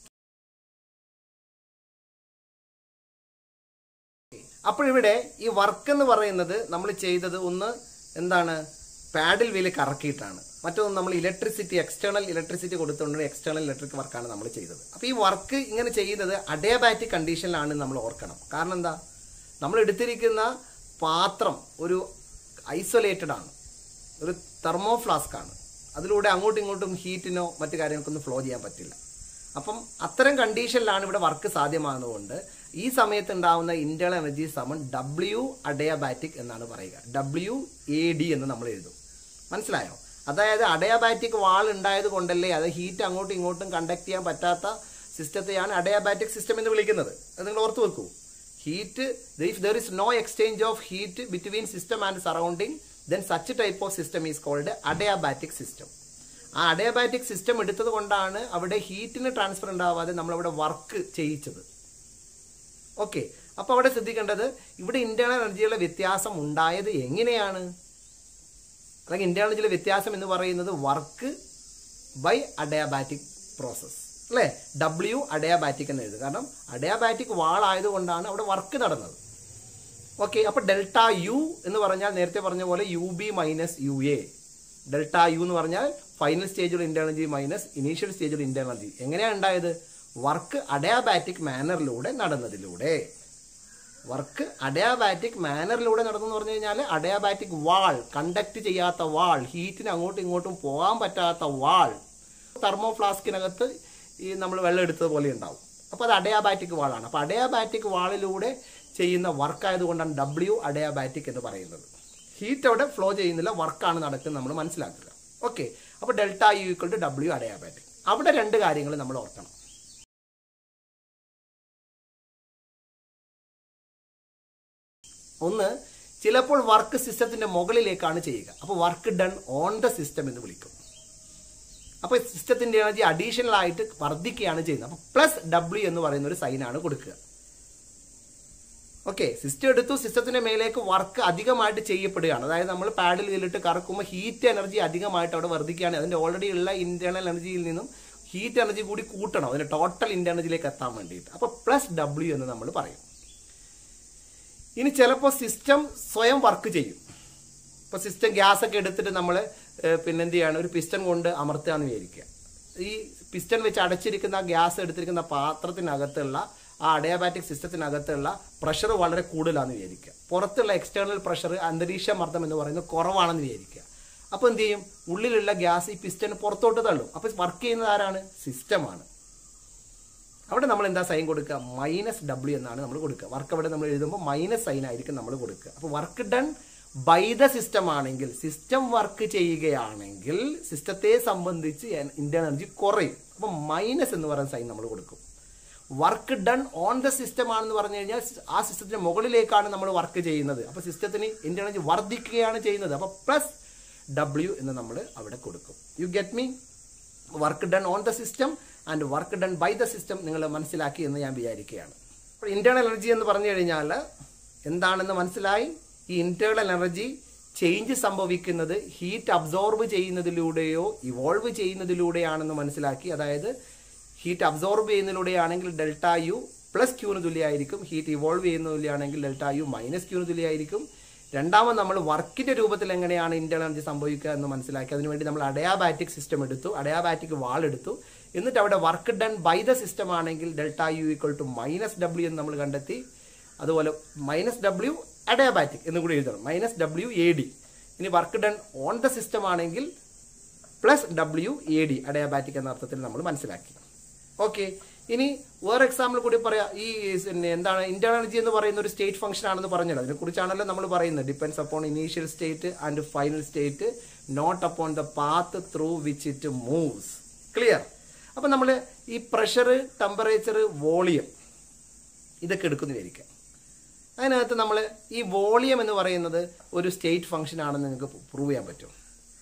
അപ്പോഴിവിടെ ഈ വർക്ക് എന്ന് പറയുന്നത് നമ്മൾ ചെയ്തത് ഒന്ന് എന്താണ് പാഡിൽ വീല് കറക്കിയിട്ടാണ് മറ്റൊന്ന് നമ്മൾ ഇലക്ട്രിസിറ്റി എക്സ്റ്റേണൽ ഇലക്ട്രിസിറ്റി കൊടുത്തുകൊണ്ട് എക്സ്റ്റേണൽ ഇലക്ട്രിക് വർക്കാണ് നമ്മൾ ചെയ്തത് അപ്പോൾ ഈ വർക്ക് ഇങ്ങനെ ചെയ്യുന്നത് അഡയാബാറ്റിക് കണ്ടീഷനിലാണ് നമ്മൾ ഓർക്കണം കാരണം എന്താ നമ്മൾ എടുത്തിരിക്കുന്ന പാത്രം ഒരു ഐസൊലേറ്റഡ് ആണ് ഒരു തെർമോ ഫ്ലാസ്ക് ആണ് അതിലൂടെ അങ്ങോട്ടും ഇങ്ങോട്ടും ഹീറ്റിനോ മറ്റു കാര്യങ്ങൾക്കൊന്നും ഫ്ലോ ചെയ്യാൻ പറ്റില്ല അപ്പം അത്തരം കണ്ടീഷനിലാണ് ഇവിടെ വർക്ക് സാധ്യമാകുന്നതുകൊണ്ട് ഈ സമയത്ത് ഉണ്ടാവുന്ന ഇന്റേണൽ എനർജി സമൺ ഡബ്ല്യു അഡയാബാറ്റിക് എന്നാണ് പറയുക ഡബ്ല്യു എ ഡി എന്ന് നമ്മൾ എഴുതും മനസ്സിലായോ അതായത് അഡയാബാറ്റിക് വാൾ ഉണ്ടായത് കൊണ്ടല്ലേ അത് ഹീറ്റ് അങ്ങോട്ടും ഇങ്ങോട്ടും കണ്ടക്ട് ചെയ്യാൻ പറ്റാത്ത സിസ്റ്റത്തെയാണ് അഡയാബാറ്റിക് സിസ്റ്റം എന്ന് വിളിക്കുന്നത് അത് നിങ്ങൾ ഓർത്ത് വെക്കൂ heat if there is no exchange of heat between system and surrounding then such type of system is called adiabatic system ആ അഡയാബാറ്റിക് സിസ്റ്റം എടുത്തത് കൊണ്ടാണ് അവിടെ ഹീറ്റിന് ട്രാൻസ്ഫർ ഉണ്ടാവാതെ നമ്മളവിടെ വർക്ക് ചെയ്യിച്ചത് ഓക്കെ അപ്പോൾ അവിടെ ശ്രദ്ധിക്കേണ്ടത് ഇവിടെ ഇന്റേണൽ എനർജിയുടെ വ്യത്യാസം ഉണ്ടായത് എങ്ങനെയാണ് അല്ലെങ്കിൽ ഇന്റേണൽ എനർജിയിലെ വ്യത്യാസം എന്ന് പറയുന്നത് വർക്ക് ബൈ അഡയാബാറ്റിക് പ്രോസസ് അല്ലേ ഡബ്ല്യു അഡയാബാറ്റിക് എന്ന് എഴുതുക കാരണം അഡയാബാറ്റിക് വാൾ ആയതുകൊണ്ടാണ് അവിടെ വർക്ക് നടന്നത് ഓക്കെ അപ്പോൾ ഡെൽറ്റ യു എന്ന് പറഞ്ഞാൽ നേരത്തെ പറഞ്ഞ പോലെ U B minus U A delta U എന്ന് പറഞ്ഞാൽ ഫൈനൽ സ്റ്റേജിൽ ഇന്റേണൽ എനർജി മൈനസ് ഇനീഷ്യൽ സ്റ്റേജിൽ ഇന്റേണൽ എനർജി എങ്ങനെയാണ് ഉണ്ടായത് വർക്ക് അഡയാബാറ്റിക് മാനറിലൂടെ നടന്നതിലൂടെ വർക്ക് അഡയാബാറ്റിക് മാനറിലൂടെ നടന്നു എന്ന് പറഞ്ഞു കഴിഞ്ഞാൽ അഡയാബാറ്റിക് വാൾ കണ്ടക്ട് ചെയ്യാത്ത വാൾ ഹീറ്റിന് അങ്ങോട്ടും ഇങ്ങോട്ടും പോകാൻ പറ്റാത്ത വാൾ തെർമോ ഫ്ലാസ്കിനകത്ത് ഈ നമ്മൾ വെള്ളം എടുത്തത് പോലെ ഉണ്ടാവും അപ്പോൾ അത് അഡയാബാറ്റിക് വാളാണ് അപ്പോൾ അഡയാബാറ്റിക് വാളിലൂടെ ചെയ്യുന്ന വർക്ക് ആയതുകൊണ്ടാണ് ഡബ്ല്യു അഡയാബാറ്റിക് എന്ന് പറയുന്നത് ഹീറ്റ് അവിടെ ഫ്ലോ ചെയ്യുന്നില്ല വർക്കാണ് നടക്കുന്നത് നമ്മൾ മനസ്സിലാക്കുക ഓക്കെ അപ്പോൾ delta U equal to W adiabatic അവിടെ രണ്ട് കാര്യങ്ങൾ നമ്മൾ ഓർക്കണം ഒന്ന് ചിലപ്പോൾ വർക്ക് സിസ്റ്റത്തിന്റെ മുകളിലേക്കാണ് ചെയ്യുക അപ്പോൾ work done on the system എന്ന് വിളിക്കും അപ്പോൾ സിസ്റ്റത്തിന്റെ എനർജി അഡീഷണൽ ആയിട്ട് വർദ്ധിക്കുകയാണ് ചെയ്യുന്നത് അപ്പോൾ പ്ലസ് ഡബ്ല്യു എന്ന് പറയുന്ന ഒരു സൈനാണ് കൊടുക്കുക ഓക്കെ സിസ്റ്റം എടുത്തു സിസ്റ്റത്തിന്റെ മേലേക്ക് വർക്ക് അധികമായിട്ട് ചെയ്യപ്പെടുകയാണ് അതായത് നമ്മൾ പാഡിൽ ഇതിലിട്ട് കറക്കുമ്പോൾ ഹീറ്റ് എനർജി അധികമായിട്ട് അവിടെ വർദ്ധിക്കുകയാണ് അതിന്റെ ഓൾറെഡി ഉള്ള ഇന്റേണൽ എനർജിയിൽ നിന്നും ഹീറ്റ് എനർജി കൂടി കൂട്ടണം അതിന്റെ ടോട്ടൽ ഇന്റർണർജിയിലേക്ക് എത്താൻ വേണ്ടിയിട്ട് അപ്പോൾ പ്ലസ് ഡബ്ല്യു എന്ന് നമ്മൾ പറയും ഇനി ചിലപ്പോൾ സിസ്റ്റം സ്വയം വർക്ക് ചെയ്യും ഇപ്പോൾ സിസ്റ്റം ഗ്യാസ് ഒക്കെ എടുത്തിട്ട് നമ്മൾ പിന്നെ എന്ത് ചെയ്യാണ് ഒരു പിസ്റ്റൺ കൊണ്ട് അമർത്തുകയെന്ന് വിചാരിക്കുക ഈ പിസ്റ്റൺ വെച്ച് അടച്ചിരിക്കുന്ന ആ ഗ്യാസ് എടുത്തിരിക്കുന്ന പാത്രത്തിനകത്തുള്ള ആ അഡയാബാറ്റിക് സിസ്റ്റത്തിനകത്തുള്ള പ്രഷർ വളരെ കൂടുതലാണെന്ന് വിചാരിക്കുക പുറത്തുള്ള എക്സ്റ്റേണൽ പ്രഷർ അന്തരീക്ഷ മർദ്ദം എന്ന് പറയുന്നത് കുറവാണെന്ന് വിചാരിക്കുക അപ്പോൾ എന്ത് ചെയ്യും ഉള്ളിലുള്ള ഗ്യാസ് ഈ പിസ്റ്റൺ പുറത്തോട്ട് തള്ളും അപ്പോൾ വർക്ക് ചെയ്യുന്നത് ആരാണ് സിസ്റ്റമാണ് അവിടെ നമ്മൾ എന്താ സൈൻ കൊടുക്കുക മൈനസ് ഡബ്ല്യു എന്നാണ് നമ്മൾ കൊടുക്കുക വർക്ക് അവിടെ നമ്മൾ എഴുതുമ്പോൾ മൈനസ് സൈൻ ആയിരിക്കും നമ്മൾ കൊടുക്കുക അപ്പോൾ work done by the system ആണെങ്കിൽ സിസ്റ്റം വർക്ക് ചെയ്യുകയാണെങ്കിൽ സിസ്റ്റത്തെ സംബന്ധിച്ച് ഇന്റേണൽ എനർജി കുറയും അപ്പൊ മൈനസ് എന്ന് പറയുന്ന സൈൻ നമ്മൾ കൊടുക്കും work done on the system ആണെന്ന് പറഞ്ഞു കഴിഞ്ഞാൽ ആ സിസ്റ്റത്തിന് മുകളിലേക്കാണ് നമ്മൾ വർക്ക് ചെയ്യുന്നത് അപ്പൊ സിസ്റ്റത്തിന് ഇന്റേണൽ എനർജി വർദ്ധിക്കുകയാണ് ചെയ്യുന്നത് അപ്പൊ പ്ലസ് ഡബ്ല്യു എന്ന് നമ്മൾ അവിടെ കൊടുക്കും you get me work done on the system and work done by the system നിങ്ങൾ മനസ്സിലാക്കി എന്ന് ഞാൻ വിചാരിക്കുകയാണ് അപ്പോൾ ഇന്റേണൽ എനർജി എന്ന് പറഞ്ഞു കഴിഞ്ഞാൽ എന്താണെന്ന് മനസ്സിലായി ഈ ഇന്റേണൽ എനർജി ചേഞ്ച് സംഭവിക്കുന്നത് ഹീറ്റ് അബ്സോർബ് ചെയ്യുന്നതിലൂടെയോ ഇവോൾവ് ചെയ്യുന്നതിലൂടെയാണെന്ന് മനസ്സിലാക്കി അതായത് ഹീറ്റ് അബ്സോർബ് ചെയ്യുന്നതിലൂടെയാണെങ്കിൽ ഡെൽറ്റ യു പ്ലസ് ക്യൂന് തുല്യമായിരിക്കും ഹീറ്റ് ഇവോൾവ് ചെയ്യുന്നതിലാണെങ്കിൽ ഡെൽറ്റ യു മൈനസ് ക്യൂന് തുല്യമായിരിക്കും രണ്ടാമത് നമ്മൾ വർക്കിന്റെ രൂപത്തിൽ എങ്ങനെയാണ് ഇന്റേണൽ എനർജി സംഭവിക്കുക എന്ന് മനസ്സിലാക്കി അതിനുവേണ്ടി നമ്മൾ അഡയാബാറ്റിക് സിസ്റ്റം എടുത്തു അഡയാബാറ്റിക് വാൾ എടുത്തു എന്നിട്ട് അവിടെ work done by the system ആണെങ്കിൽ delta U equal to minus W എന്ന് നമ്മൾ കണ്ടെത്തി അതുപോലെ മൈനസ് ഡബ്ല്യു അഡയാബാറ്റിക് എന്ന് കൂടി എഴുതണം മൈനസ് ഡബ്ല്യു എ ഡി ഇനി work done on the system ആണെങ്കിൽ plus W A D adiabatic എന്ന അർത്ഥത്തിൽ നമ്മൾ മനസ്സിലാക്കി ഓക്കെ ഇനി വേറെ എക്സാമ്പിൾ കൂടി പറയാം ഈ പിന്നെ എന്താണ് ഇന്റേണൽ എനർജി എന്ന് പറയുന്ന ഒരു സ്റ്റേറ്റ് ഫംഗ്ഷൻ ആണെന്ന് പറഞ്ഞല്ലോ അതിനെ കുറിച്ചാണല്ലോ നമ്മൾ പറയുന്നത് depends upon initial state and final state not upon the path through which it moves clear അപ്പൊ നമ്മൾ ഈ പ്രഷർ ടെമ്പറേച്ചർ വോളിയം ഇതൊക്കെ എടുക്കുന്നു വിചാരിക്കാം അതിനകത്ത് നമ്മൾ ഈ വോളിയം എന്ന് പറയുന്നത് ഒരു സ്റ്റേറ്റ് ഫംഗ്ഷൻ ആണെന്ന് നിങ്ങൾക്ക് പ്രൂവ് ചെയ്യാൻ പറ്റും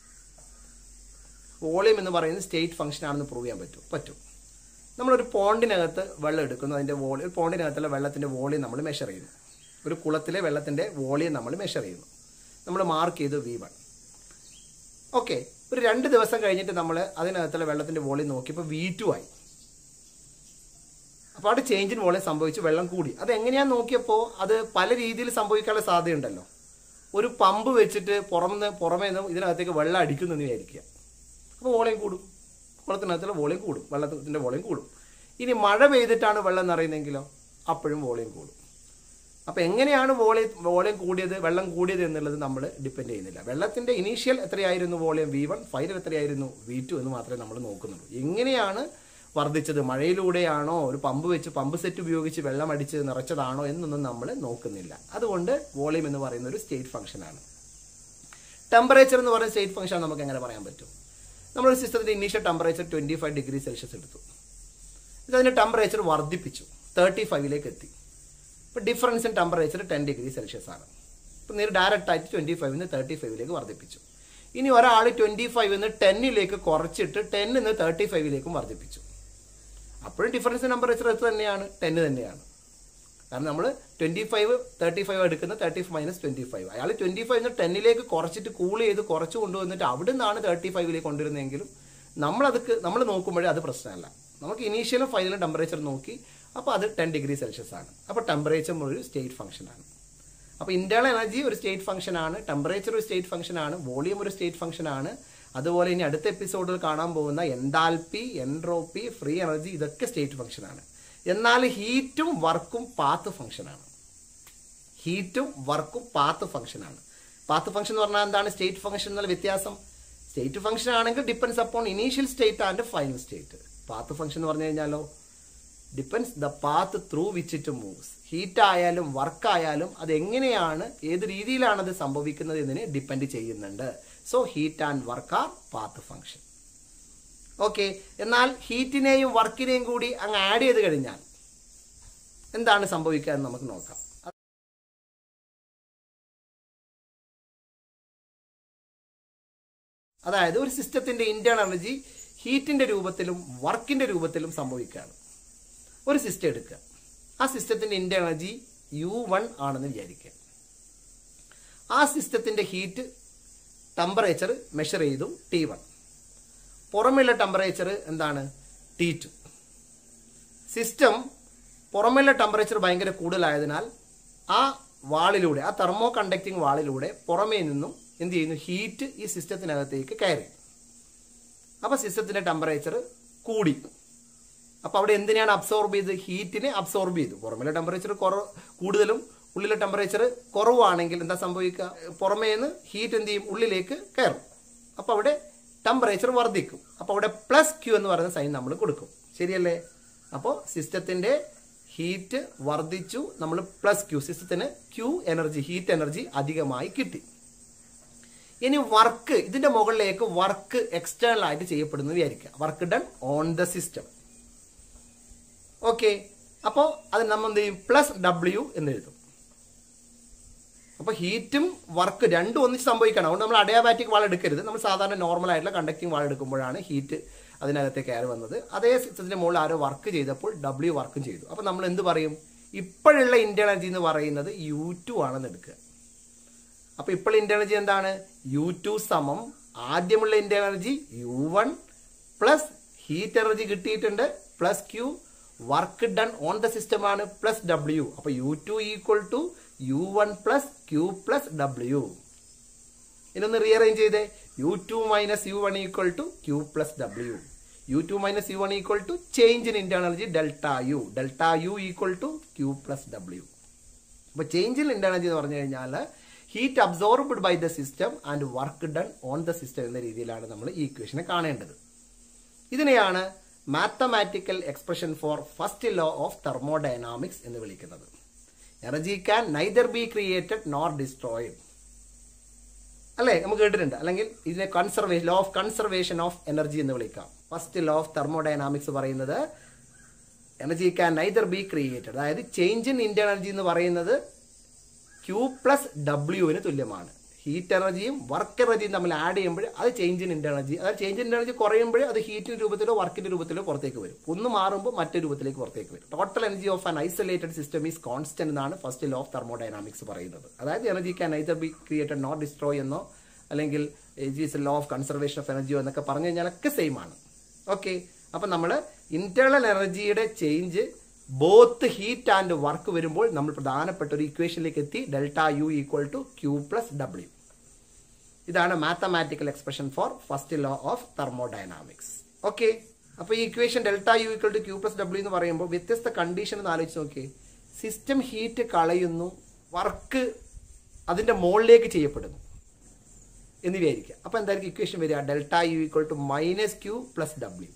വോളിയം എന്ന് പറയുന്നത് സ്റ്റേറ്റ് ഫംഗ്ഷൻ ആണെന്ന് പ്രൂവ് ചെയ്യാൻ പറ്റും പറ്റും നമ്മളൊരു പോണ്ടിനകത്ത് വെള്ളം എടുക്കുന്നു അതിൻ്റെ വോളി ഒരു പോണ്ടിനകത്തുള്ള വെള്ളത്തിൻ്റെ വോളിയം നമ്മൾ മെഷർ ചെയ്യുന്നു ഒരു കുളത്തിലെ വെള്ളത്തിൻ്റെ വോളിയം നമ്മൾ മെഷർ ചെയ്യുന്നു നമ്മൾ മാർക്ക് ചെയ്തു വി വൺ ഓക്കെ ഒരു രണ്ട് ദിവസം കഴിഞ്ഞിട്ട് നമ്മൾ അതിനകത്തുള്ള വെള്ളത്തിൻ്റെ വോളിയം നോക്കിയപ്പോൾ വി ടു ആയി അപ്പോൾ അവിടെ ചേഞ്ച് ഇൻ വോളിയം സംഭവിച്ചു വെള്ളം കൂടി അത് എങ്ങനെയാന്ന് നോക്കിയപ്പോൾ അത് പല രീതിയിൽ സംഭവിക്കാനുള്ള സാധ്യതയുണ്ടല്ലോ ഒരു പമ്പ് വെച്ചിട്ട് പുറമെ പുറമേ നിന്ന് ഇതിനകത്തേക്ക് വെള്ളം അടിക്കുന്നു എന്ന് വിചാരിക്കുക അപ്പോൾ വോളിയം കൂടും കുളത്തിനകത്തുള്ള വോളിയം കൂടും വെള്ളത്തിൻ്റെ വോളിയം കൂടും ഇനി മഴ പെയ്തിട്ടാണ് വെള്ളം നിറയുന്നതെങ്കിലോ അപ്പോഴും വോളിയം കൂടും അപ്പോൾ എങ്ങനെയാണ് വോളിയം വോളിയം കൂടിയത് വെള്ളം കൂടിയത് എന്നുള്ളത് നമ്മൾ ഡിപ്പെൻഡ് ചെയ്യുന്നില്ല വെള്ളത്തിൻ്റെ ഇനീഷ്യൽ എത്രയായിരുന്നു വോളിയം വി വൺ ഫൈനൽ എത്രയായിരുന്നു വി ടു എന്ന് മാത്രമേ നമ്മൾ നോക്കുന്നുള്ളൂ എങ്ങനെയാണ് വർദ്ധിച്ചത് മഴയിലൂടെയാണോ ഒരു പമ്പ് വെച്ച് പമ്പ് സെറ്റ് ഉപയോഗിച്ച് വെള്ളം അടിച്ച് നിറച്ചതാണോ എന്നൊന്നും നമ്മൾ നോക്കുന്നില്ല അതുകൊണ്ട് വോളിയം എന്ന് പറയുന്ന ഒരു സ്റ്റേറ്റ് ഫംഗ്ഷനാണ് ടെമ്പറേച്ചർ എന്ന് പറയുന്ന സ്റ്റേറ്റ് ഫംഗ്ഷൻ നമുക്ക് എങ്ങനെ പറയാൻ പറ്റും നമ്മളൊരു സിസ്റ്റത്തിന്റെ initial temperature twenty five degree celsius എടുത്തു ഇതിന്റെ ടെമ്പറേച്ചർ വർദ്ധിപ്പിച്ചു തേർട്ടി ഫൈവിലേക്ക് എത്തി ഇപ്പൊ difference in temperature ten degree celsius ആണ് ഇപ്പൊ നേരെ ഡയറക്റ്റ് ആയിട്ട് ട്വന്റി ഫൈവിന്ന് തേർട്ടി ഫൈവിലേക്ക് വർദ്ധിപ്പിച്ചു ഇനി ഒരാൾ ട്വന്റി ഫൈവിന്ന് ടെന്നിലേക്ക് കുറച്ചിട്ട് ടെന്നിന്ന് തേർട്ടി ഫൈവിലേക്കും വർദ്ധിപ്പിച്ചു അപ്പോഴും ഡിഫറൻസ് ഇൻ ടെമ്പറേച്ചർ എത്ര തന്നെയാണ് ടെന്ന് തന്നെയാണ് കാരണം നമ്മൾ ട്വന്റി ഫൈവ് തേർട്ടി ഫൈവ് എടുക്കുന്ന തേർട്ടി മൈനസ് ട്വന്റി ഫൈവ് അയാൾ ട്വന്റി ഫൈവ് ടെന്നിലേക്ക് കുറച്ചിട്ട് കൂൾ ചെയ്ത് കുറച്ച് കൊണ്ടുവന്നിട്ട് അവിടെ നിന്നാണ് തേർട്ടി ഫൈവിലേക്ക് കൊണ്ടുവരുന്നതെങ്കിലും നമ്മൾ അതൊക്കെ നമ്മൾ നോക്കുമ്പോഴേ അത് പ്രശ്നമല്ല നമുക്ക് ഇനീഷ്യലും ഫൈനലും ടെമ്പറേച്ചർ നോക്കി അപ്പോൾ അത് ടെൻ ഡിഗ്രി സെൽഷ്യസ് ആണ് അപ്പോൾ ടെമ്പറേച്ചർ ഒരു സ്റ്റേറ്റ് ഫംഗ്ഷൻ ആണ് അപ്പോൾ ഇന്റേണൽ എനർജി ഒരു സ്റ്റേറ്റ് ഫംഗ്ഷൻ ആണ് ടെമ്പറേച്ചർ ഒരു സ്റ്റേറ്റ് ഫംഗ്ഷൻ ആണ് വോളിയം ഒരു സ്റ്റേറ്റ് ഫംഗ്ഷൻ ആണ് അതുപോലെ ഇനി അടുത്ത എപ്പിസോഡിൽ കാണാൻ പോകുന്ന എൻതാൽപി എൻട്രോപ്പി ഫ്രീ എനർജി ഇതൊക്കെ സ്റ്റേറ്റ് ഫംഗ്ഷൻ ആണ് എന്നാൽ ഹീറ്റും വർക്കും പാത്ത് ഫംഗ്ഷൻ ആണ് ഹീറ്റും വർക്കും പാത്ത് ഫംഗ്ഷൻ ആണ് പാത്ത് ഫംഗ്ഷൻ എന്ന് പറഞ്ഞാൽ എന്താണ് സ്റ്റേറ്റ് ഫംഗ്ഷൻ എന്നുള്ള വ്യത്യാസം സ്റ്റേറ്റ് ഫംഗ്ഷൻ ആണെങ്കിൽ depends upon initial state and final state path function എന്ന് പറഞ്ഞു കഴിഞ്ഞാലോ depends the path through which it moves heat ആയാലും വർക്ക് ആയാലും അത് എങ്ങനെയാണ് ഏത് രീതിയിലാണ് അത് സംഭവിക്കുന്നത് എന്നതിനെ ഡിപ്പെൻഡ് ചെയ്യുന്നുണ്ട് so heat and work are path function okay എന്നാൽ ഹീറ്റിനെയും വർക്കിനെയും കൂടി അങ്ങ് ആഡ് ചെയ്ത് കഴിഞ്ഞാൽ എന്താണ് സംഭവിക്കുക എന്ന് നമുക്ക് നോക്കാം അതായത് ഒരു സിസ്റ്റത്തിന്റെ ഇന്റേണൽ എനർജി ഹീറ്റിന്റെ രൂപത്തിലും വർക്കിന്റെ രൂപത്തിലും സംഭവിക്കുകയാണ് ഒരു സിസ്റ്റം എടുക്കുക ആ സിസ്റ്റത്തിന്റെ ഇന്റേണൽ എനർജി യു വൺ ആണെന്ന് വിചാരിക്കുക ആ സിസ്റ്റത്തിന്റെ ഹീറ്റ് ടെമ്പറേച്ചർ മെഷർ ചെയ്തു ടി വൺ പുറമെയുള്ള ടെമ്പറേച്ചർ എന്താണ് ടി ടു സിസ്റ്റം പുറമെയുള്ള ടെമ്പറേച്ചർ ഭയങ്കര കൂടുതലായതിനാൽ ആ വാളിലൂടെ ആ തെർമോ കണ്ടക്ടിങ് വാളിലൂടെ പുറമേ നിന്നും എന്ത് ചെയ്യുന്നു ഹീറ്റ് ഈ സിസ്റ്റത്തിനകത്തേക്ക് കയറി അപ്പോൾ സിസ്റ്റത്തിന്റെ ടെമ്പറേച്ചർ കൂടി അപ്പോൾ അവിടെ എന്തിനാണ് അബ്സോർബ് ചെയ്ത് ഹീറ്റിനെ അബ്സോർബ് ചെയ്തു പുറമേലെ ടെമ്പറേച്ചർ കുറവ് കൂടുതലും ഉള്ളിലെ ടെമ്പറേച്ചർ കുറവാണെങ്കിൽ എന്താ സംഭവിക്കുക പുറമേ നിന്ന് ഹീറ്റ് എന്ത് ചെയ്യും ഉള്ളിലേക്ക് കയറും അപ്പോൾ അവിടെ ടെമ്പറേച്ചർ വർദ്ധിക്കും അപ്പോൾ അവിടെ പ്ലസ് ക്യൂ എന്ന് പറയുന്ന സൈൻ നമ്മൾ കൊടുക്കും ശരിയല്ലേ അപ്പോൾ സിസ്റ്റത്തിന്റെ ഹീറ്റ് വർദ്ധിച്ചു നമ്മൾ പ്ലസ് ക്യൂ സിസ്റ്റത്തിന് ക്യൂ എനർജി ഹീറ്റ് എനർജി അധികമായി കിട്ടി ഇനി വർക്ക് ഇതിന്റെ മുകളിലേക്ക് വർക്ക് എക്സ്റ്റേണൽ ആയിട്ട് ചെയ്യപ്പെടുന്നു വിചാരിക്കുക work done on the system okay അപ്പോൾ അത് നമ്മൾ എന്ത് ചെയ്യും പ്ലസ് ഡബ്ല്യു എന്ന് എഴുതും അപ്പോൾ ഹീറ്റും വർക്ക് രണ്ടും ഒന്നിച്ച് സംഭവിക്കണം അതുകൊണ്ട് നമ്മൾ അഡയാബാറ്റിക് വാൾ എടുക്കരുത് നമ്മൾ സാധാരണ നോർമൽ ആയിട്ടുള്ള കണ്ടക്റ്റിംഗ് വാൾ എടുക്കുമ്പോഴാണ് ഹീറ്റ് അതിനകത്തെ കയറി വന്നത് അതേ സിസ്റ്റത്തിന്റെ മുകളിൽ ആരോ വർക്ക് ചെയ്തപ്പോൾ ഡബ്ല്യു വർക്കും ചെയ്തു അപ്പോൾ നമ്മൾ എന്ത് പറയും ഇപ്പോഴുള്ള ഇന്റേണൽ എനർജി എന്ന് പറയുന്നത് യു ടു ആണെന്ന് എടുക്കുക അപ്പോൾ ഇപ്പോൾ ഇന്റേണൽ എനർജി എന്താണ് യു ടു സമം ആദ്യമുള്ള internal energy U one plus heat energy കിട്ടിയിട്ടുണ്ട് plus Q work done on the system ആണ് പ്ലസ് ഡബ്ല്യു അപ്പോൾ U two equal to U one plus Q plus W ഇതൊന്ന് റീഅറേഞ്ച് ചെയ്തേ U two minus U one equal to Q plus W U two minus U one equal to change in internal energy delta U delta U equal to Q plus W അപ്പോൾ change in internal energy എന്ന് പറഞ്ഞു കഴിഞ്ഞാൽ heat absorbed by the system and work done on the system എന്ന രീതിയിലാണ് നമ്മൾ ഈ ഇക്വേഷനെ കാണേണ്ടത് ഇതിനെയാണ് mathematical expression for first law of thermodynamics എന്ന് വിളിക്കുന്നത് energy can neither be created nor destroyed അല്ലേ നമുക്ക് കേട്ടിട്ടുണ്ട് അല്ലെങ്കിൽ ഇതിനെ conservation law of conservation of energy എന്ന് വിളിക്കാം ഫസ്റ്റ് ലോ ഓഫ് തെർമോഡൈനാമിക്സ് പറയുന്നത് energy can neither be created അതായത് ചേഞ്ച് ഇൻ ഇന്റർ എനർജി എന്ന് പറയുന്നത് ക്യൂ പ്ലസ് ഡബ്ല്യുവിന് തുല്യമാണ് ഹീറ്റ് എനർജിയും വർക്ക് എനർജിയും തമ്മിൽ ആഡ് ചെയ്യുമ്പോൾ അത് ചേഞ്ച് ഇൻ ഇന്റർ എനർജി അതായത് ചേഞ്ച് ഇൻ എനർജി കുറയുമ്പോൾ അത് ഹീറ്റിന്റെ രൂപത്തിലോ വർക്കിന്റെ രൂപത്തിലോ പുറത്തേക്ക് വരും ഒന്ന് മാറുമ്പോൾ മറ്റൊരു രൂപത്തിലേക്ക് പുറത്തേക്ക് വരും total energy of an isolated system is constant എന്നാണ് ഫസ്റ്റ് ലോ ഓഫ് തെർമോഡൈനാമിക്സ് പറയുന്നത് അതായത് energy can either be created not destroy എന്നോ അല്ലെങ്കിൽ it is law of conservation of എനർജിയോ എന്നൊക്കെ പറഞ്ഞു കഴിഞ്ഞാലൊക്കെ സെയിം ആണ് ഓക്കെ അപ്പൊ നമ്മൾ ഇന്റേണൽ എനർജിയുടെ change both heat and work വരുമ്പോൾ നമ്മൾ പ്രധാനപ്പെട്ട ഒരു ഇക്വേഷനിലേക്ക് എത്തി delta U equal to Q plus W ഇതാണ് mathematical expression for first law of thermodynamics okay അപ്പോൾ ഈ equation delta U equal to Q plus W എന്ന് പറയുമ്പോൾ വ്യത്യസ്ത കണ്ടീഷൻ എന്ന് ആലോചിച്ച് നോക്കിയേ സിസ്റ്റം ഹീറ്റ് കളയുന്നു വർക്ക് അതിന്റെ മുകളിലേക്ക് ചെയ്യപ്പെടുന്നു എന്ന് വിചാരിക്കുക അപ്പോൾ എന്തായിരിക്കും ഇക്വേഷൻ വരിക delta U equal to minus Q plus W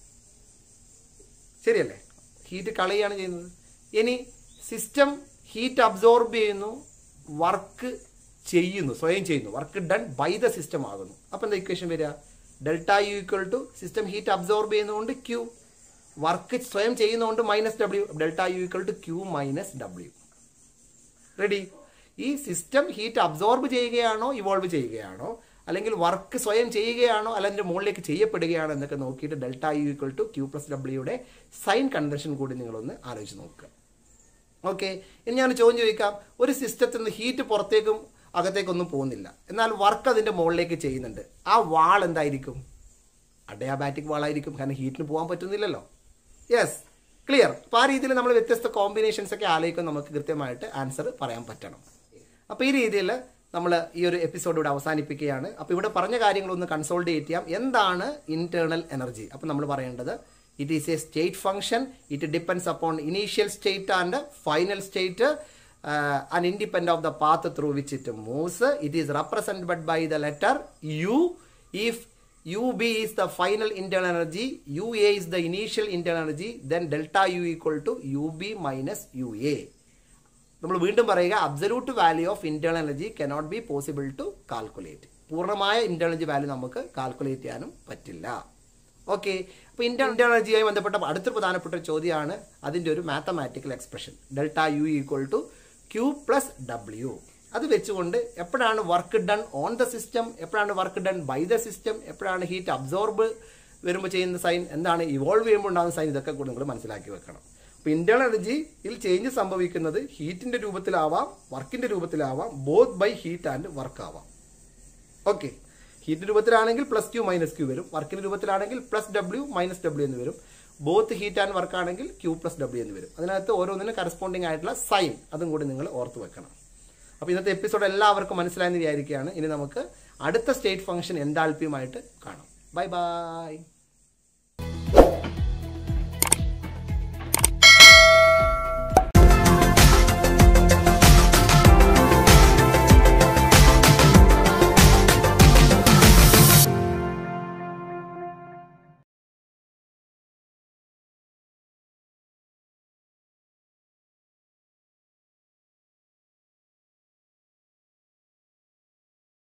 ശരിയല്ലേ ഹീറ്റ് കളയുകയാണ് ചെയ്യുന്നത് ഇനി സിസ്റ്റം ഹീറ്റ് അബ്സോർബ് ചെയ്യുന്നു വർക്ക് ചെയ്യുന്നു സ്വയം ചെയ്യുന്നു work done by the system ആകുന്നു അപ്പോൾ എന്താ ഇക്വേഷൻ വരിക delta U equal to system heat absorb ചെയ്യുന്നതുകൊണ്ട് ക്യൂ വർക്ക് സ്വയം ചെയ്യുന്നതുകൊണ്ട് minus W delta U equal to Q minus W ready ഈ സിസ്റ്റം ഹീറ്റ് അബ്സോർബ് ചെയ്യുകയാണോ ഇവോൾവ് ചെയ്യുകയാണോ അല്ലെങ്കിൽ വർക്ക് സ്വയം ചെയ്യുകയാണോ അല്ലെങ്കിൽ മുകളിലേക്ക് ചെയ്യപ്പെടുകയാണോ എന്നൊക്കെ നോക്കിയിട്ട് delta U equal to Q plus ഡബ്ല്യൂയുടെ സൈൻ കൺവെൻഷൻ കൂടി നിങ്ങളൊന്ന് ആലോചിച്ച് നോക്കുക ഓക്കെ ഇനി ഞാൻ ചോദ്യം ചോദിക്കാം ഒരു സിസ്റ്റത്തിൽ നിന്ന് ഹീറ്റ് പുറത്തേക്കും അകത്തേക്കൊന്നും പോകുന്നില്ല എന്നാൽ വർക്ക് അതിന്റെ മുകളിലേക്ക് ചെയ്യുന്നുണ്ട് ആ വാൾ എന്തായിരിക്കും അഡയാബാറ്റിക് വാളായിരിക്കും കാരണം ഹീറ്റിന് പോകാൻ പറ്റുന്നില്ലല്ലോ യെസ് ക്ലിയർ അപ്പോൾ ആ രീതിയിൽ നമ്മൾ വ്യത്യസ്ത കോമ്പിനേഷൻസ് ഒക്കെ ആലോചിക്കും നമുക്ക് കൃത്യമായിട്ട് ആൻസർ പറയാൻ പറ്റണം അപ്പോൾ ഈ രീതിയിൽ നമ്മൾ ഈ ഒരു എപ്പിസോഡ് ഇവിടെ അവസാനിപ്പിക്കുകയാണ് അപ്പോൾ ഇവിടെ പറഞ്ഞ കാര്യങ്ങളൊന്ന് കൺസോൾട്ടേറ്റ് ചെയ്യാം എന്താണ് ഇന്റേണൽ എനർജി അപ്പോൾ നമ്മൾ പറയേണ്ടത് it is a state function it depends upon initial state and final state and independent of the path through which it moves it is represented by the letter U if UB is the final internal energy, UA is the initial internal energy, then delta U equal to UB minus UA. നമ്മൾ വീണ്ടും പറയുക absolute value of internal energy cannot be possible to calculate പൂർണ്ണമായ internal energy value നമുക്ക് calculate ചെയ്യാനും പറ്റില്ല okay അപ്പോൾ internal എനർജിയുമായി ബന്ധപ്പെട്ട അടുത്തൊരു പ്രധാനപ്പെട്ട ഒരു ചോദ്യമാണ് അതിൻ്റെ ഒരു mathematical expression delta U equal to Q plus W അത് വെച്ചുകൊണ്ട് എപ്പോഴാണ് work done on the system എപ്പോഴാണ് work done by the system എപ്പോഴാണ് ഹീറ്റ് അബ്സോർബ് വരുമ്പോൾ ചെയ്യുന്ന സൈൻ എന്താണ് ഇവോൾവ് ചെയ്യുമ്പോൾ ഉണ്ടാകുന്ന സൈൻ ഇതൊക്കെ കൂടി നിങ്ങൾ മനസ്സിലാക്കി വെക്കണം അപ്പോൾ ഇന്റേണൽ എനർജിയിൽ ചേഞ്ച് സംഭവിക്കുന്നത് ഹീറ്റിന്റെ രൂപത്തിലാവാം വർക്കിന്റെ രൂപത്തിലാവാം both by heat and work ആവാം ഓക്കെ ഹീറ്റ് രൂപത്തിലാണെങ്കിൽ പ്ലസ് ക്യൂ മൈനസ് ക്യൂ വരും വർക്കിന്റെ രൂപത്തിലാണെങ്കിൽ പ്ലസ് ഡബ്ല്യൂ മൈനസ് ഡബ്ല്യൂ എന്ന് വരും ബോത്ത് ഹീറ്റ് ആൻഡ് വർക്ക് ആണെങ്കിൽ ക്യൂ പ്ലസ് ഡബ്ല്യൂ എന്ന് വരും അതിനകത്ത് ഓരോന്നിനും കറസ്പോണ്ടിങ് ആയിട്ടുള്ള സൈൻ അതും കൂടി നിങ്ങൾ ഓർത്ത് വെക്കണം അപ്പോൾ ഇന്നത്തെ എപ്പിസോഡ് എല്ലാവർക്കും മനസ്സിലായെന്ന് വിചാരിക്കുകയാണ് ഇനി നമുക്ക് അടുത്ത സ്റ്റേറ്റ് ഫംഗ്ഷൻ എന്താൽപ്പിയുമായിട്ട് കാണാം ബൈ ബൈ